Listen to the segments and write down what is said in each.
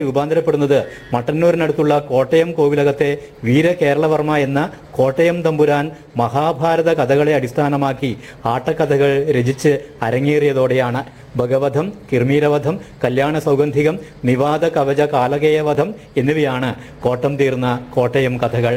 രൂപാന്തരപ്പെടുന്നത് മട്ടന്നൂരിനടുത്തുള്ള കോട്ടയം കോവിലകത്തെ വീര കേരളവർമ്മ എന്ന കോട്ടയം തമ്പുരാൻ മഹാഭാരത കഥകളെ അടിസ്ഥാനമാക്കി ആട്ടക്കഥകൾ രചിച്ച് അരങ്ങേറിയതോടെയാണ് ഭഗവധം കിർമീരവധം കല്യാണ സൗഗന്ധികം നിവാദ കവച കാലകേയവധം എന്നിവയാണ് കോട്ടം തീർന്ന കോട്ടയം കഥകൾ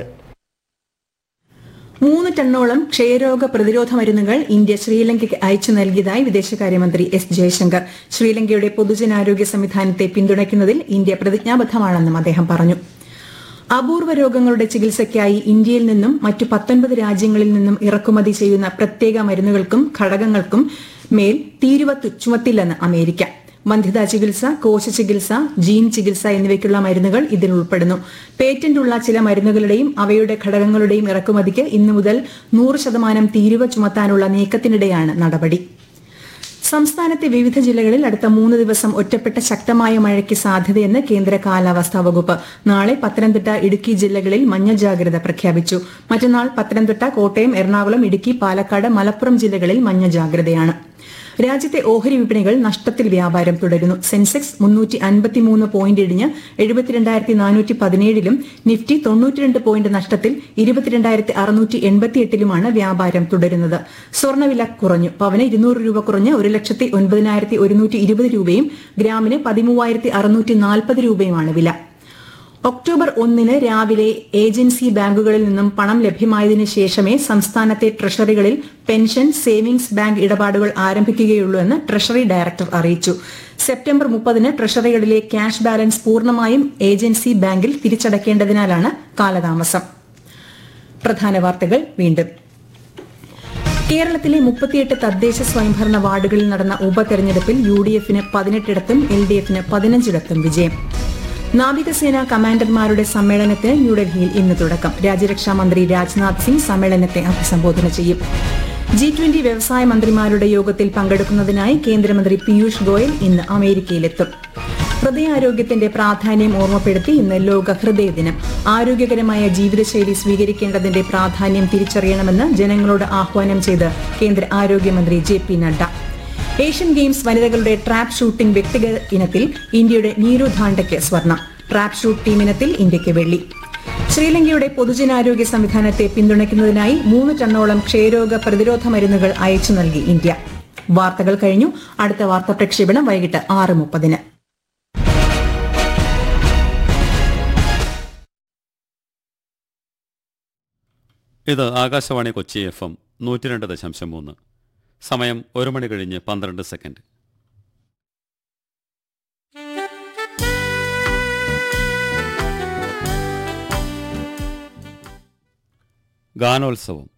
മൂന്ന് ടണ്ണോളം ക്ഷയരോഗ പ്രതിരോധ മരുന്നുകൾ ഇന്ത്യ ശ്രീലങ്കയ്ക്ക് അയച്ചു നൽകിയതായി വിദേശകാര്യമന്ത്രി എസ് ജയശങ്കർ ശ്രീലങ്കയുടെ പൊതുജനാരോഗ്യ സംവിധാനത്തെ പിന്തുണയ്ക്കുന്നതിൽ ഇന്ത്യ പ്രതിജ്ഞാബദ്ധമാണെന്നും അദ്ദേഹം പറഞ്ഞു അപൂർവ രോഗങ്ങളുടെ ചികിത്സയ്ക്കായി ഇന്ത്യയിൽ നിന്നും മറ്റു പത്തൊൻപത് രാജ്യങ്ങളിൽ നിന്നും ഇറക്കുമതി ചെയ്യുന്ന പ്രത്യേക മരുന്നുകൾക്കും ഘടകങ്ങൾക്കും മേൽ തീരുവ തു- ചുമത്തില്ലെന്ന് അമേരിക്ക വന്ധ്യതാ ചികിത്സ കോശ ചികിത്സ ജീൻ ചികിത്സ എന്നിവയ്ക്കുള്ള മരുന്നുകൾ ഇതിൽ ഉൾപ്പെടുന്നു പേറ്റന്റ് ഉള്ള ചില മരുന്നുകളുടെയും അവയുടെ ഘടകങ്ങളുടെയും ഇറക്കുമതിക്ക് ഇന്നു മുതൽ നൂറ് ശതമാനം തീരുവ ചുമത്താനുള്ള നീക്കത്തിനിടെയാണ് നടപടി സംസ്ഥാനത്തെ വിവിധ ജില്ലകളിൽ അടുത്ത മൂന്ന് ദിവസം ഒറ്റപ്പെട്ട ശക്തമായ മഴയ്ക്ക് സാധ്യതയെന്ന് കേന്ദ്ര കാലാവസ്ഥാ വകുപ്പ് നാളെ പത്തനംതിട്ട ഇടുക്കി ജില്ലകളിൽ മഞ്ഞ ജാഗ്രത പ്രഖ്യാപിച്ചു മറ്റന്നാൾ പത്തനംതിട്ട കോട്ടയം എറണാകുളം ഇടുക്കി പാലക്കാട് മലപ്പുറം ജില്ലകളിൽ മഞ്ഞ ജാഗ്രതയാണ് രാജ്യത്തെ ഓഹരി വിപണികൾ നഷ്ടത്തിൽ വ്യാപാരം തുടരുന്നു സെൻസെക്സ് മുന്നൂറ്റി അൻപത്തിമൂന്ന് പോയിന്റ് ഇടിഞ്ഞ് എഴുപത്തിരണ്ടായിരത്തി നാനൂറ്റി പതിനേഴിലും നിഫ്റ്റി തൊണ്ണൂറ്റിരണ്ട് പോയിന്റ് നഷ്ടത്തിൽ ഇരുപത്തിരണ്ടായിരത്തി അറുന്നൂറ്റി എൺപത്തിയെട്ടിലുമാണ് വ്യാപാരം തുടരുന്നത് സ്വർണ്ണവില കുറഞ്ഞു പവന് ഇരുന്നൂറ് രൂപ കുറഞ്ഞ് ഒരു ലക്ഷത്തി ഒൻപതിനായിരത്തി ഒരുന്നൂറ്റി ഇരുപത് രൂപയും ഗ്രാമിന് പതിമൂവായിരത്തി അറുന്നൂറ്റി നാൽപ്പത് രൂപയുമാണ് വില ഒക്ടോബർ ഒന്നിന് രാവിലെ ഏജൻസി ബാങ്കുകളിൽ നിന്നും പണം ലഭ്യമായതിനു ശേഷമേ സംസ്ഥാനത്തെ ട്രഷറികളിൽ പെൻഷൻ സേവിംഗ്സ് ബാങ്ക് ഇടപാടുകൾ ആരംഭിക്കുകയുള്ളൂ എന്ന് ട്രഷറി ഡയറക്ടർ അറിയിച്ചു സെപ്റ്റംബർ മുപ്പതിന് ട്രഷറികളിലെ ക്യാഷ് ബാലൻസ് പൂർണ്ണമായും ഏജൻസി ബാങ്കിൽ തിരിച്ചടയ്ക്കേണ്ടതിനാലാണ് കാലതാമസം പ്രധാന വാർത്തകൾ വീണ്ടും കേരളത്തിലെ മുപ്പത്തിയെട്ട് തദ്ദേശ സ്വയംഭരണ വാർഡുകളിൽ നടന്ന ഉപതെരഞ്ഞെടുപ്പിൽ യു ഡി എഫിന് പതിനെട്ടിടത്തും എൽ ഡി എഫിന് പതിനഞ്ചിടത്തും വിജയം നാവികസേന കമാൻഡർമാരുടെ സമ്മേളനത്തിന് ന്യൂഡൽഹിയിൽ ഇന്ന് തുടക്കം രാജ്യരക്ഷാ മന്ത്രി രാജ്നാഥ് സിംഗ് സമ്മേളനത്തെ അഭിസംബോധന ചെയ്യും ജി ട്വന്റി വ്യവസായ മന്ത്രിമാരുടെ യോഗത്തിൽ പങ്കെടുക്കുന്നതിനായി കേന്ദ്രമന്ത്രി പീയൂഷ് ഗോയൽ ഇന്ന് അമേരിക്കയിലെത്തും ഹൃദയാരോഗ്യത്തിന്റെ പ്രാധാന്യം ഓർമ്മപ്പെടുത്തി ഇന്ന് ലോക ഹൃദയ ദിനം ആരോഗ്യകരമായ ജീവിതശൈലി സ്വീകരിക്കേണ്ടതിന്റെ പ്രാധാന്യം തിരിച്ചറിയണമെന്ന് ജനങ്ങളോട് ആഹ്വാനം ചെയ്ത് കേന്ദ്ര ആരോഗ്യമന്ത്രി J P Nadda Asian Games വനിതകളുടെ ട്രാപ്പ് ഷൂട്ടിംഗ് വ്യക്തിഗത ഇനത്തിൽ ഇന്ത്യയുടെ നീരു ധാണ്ടയ്ക്ക് സ്വർണം ട്രാപ്പ് ഷൂട്ട് ടീമിനത്തിൽ ഇന്ത്യയ്ക്ക് വെള്ളി ശ്രീലങ്കയുടെ പൊതുജനാരോഗ്യ സംവിധാനത്തെ പിന്തുണയ്ക്കുന്നതിനായി മൂന്ന് ടണ്ണോളം ക്ഷയരോഗ പ്രതിരോധ മരുന്നുകൾ അയച്ചു നൽകി ഇന്ത്യ വാർത്തകൾ കഴിഞ്ഞു അടുത്ത വാർത്താ പ്രക്ഷേപണം വൈകിട്ട് ആറ് മുപ്പതിന് ഇത് ആകാശവാണി കൊച്ചി എഫ് എം നൂറ്റി രണ്ട് ദശാംശം മൂന്ന് സമയം ഒരു മണി കഴിഞ്ഞ് പന്ത്രണ്ട് സെക്കൻഡ് ഗാനോത്സവം